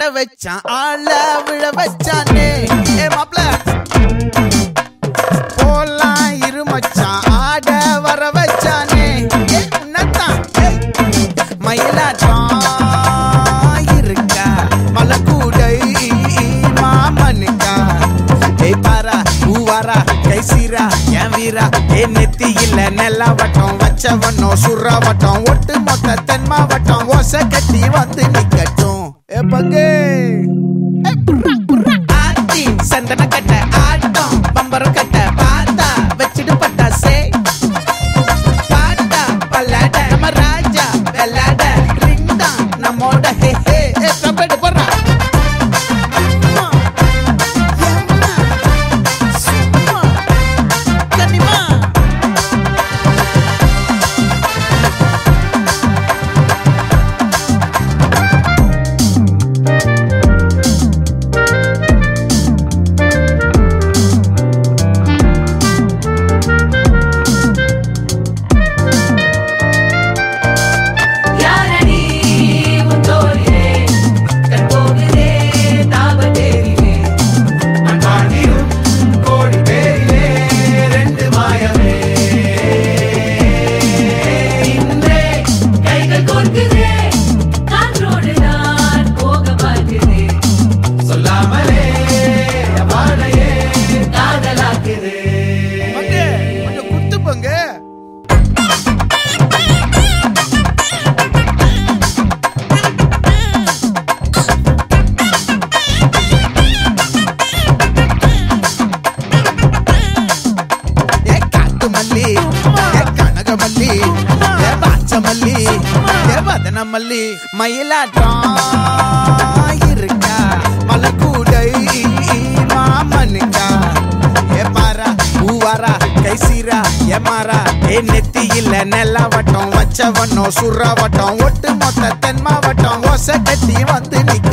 ஆட வச்சான் ஆள விழ வச்சானே ஏ மாப்ள போலாம் இரு மச்சான் ஆட வர வச்சானே ஏ உன்னத்தான் ஏய். மயிலாட்டம் இருக்கா மலக்கூடை மாமனுக்கா ஏய் பாரா பூவாரா கைசீரா என் வீரா ஏ நெத்தி இல்ல நெல்லா வட்டம் வச்சவனோ சுறா வட்டம் ஒட்டு மொத்த தென் மாவட்டம் ஓசை கட்டி வந்து நிக்கட்டும் ஏ பங்கே ஏய் புர்ரா, புர்ரா. ஆத்தி சந்தன கட்ட ஆட்டம் பம்பரம் கட்ட பார்த்தா வச்சிடு பட்டாசே பாட்டா பல்லாட நம்ம ராஜா வெள்ளாட ரிங் தான் நம்மோட ஹே ஹே ஏ கபடி போடுறா அம்மா, எம்மா, சும்மா, கனிமா. யாரடி முத்தோரிலே கற்போகுதே தாபத்தேரிலே அன்பாண்டியும் கோடி பேரிலே ரெண்டு மாயமே இன்றே கைகள் கோர்க்குதே காற்றோடு நான் போக பார்க்குதே சொல்லாமலே அபானையே காதலாக்குதே பங்கு, கொஞ்சம் குத்து பங்கு. ஏ காட்டு மல்லி ஏ கனகமல்லி ஏ பாச்சமல்லி ஏ வதன மல்லி மயிலாட்டம் இருக்கா மலக்கூடை மாமனுக்கா ஏ பாரா பூவாரா கைசீரா ஏ மாறா ஏ நெத்தி இல்ல நெல்லா வட்டம் வச்சவனோ சுறா வட்டம் ஒட்டு மொத்த தென் மாவட்டம் ஓசை கட்டி வந்து நிக்க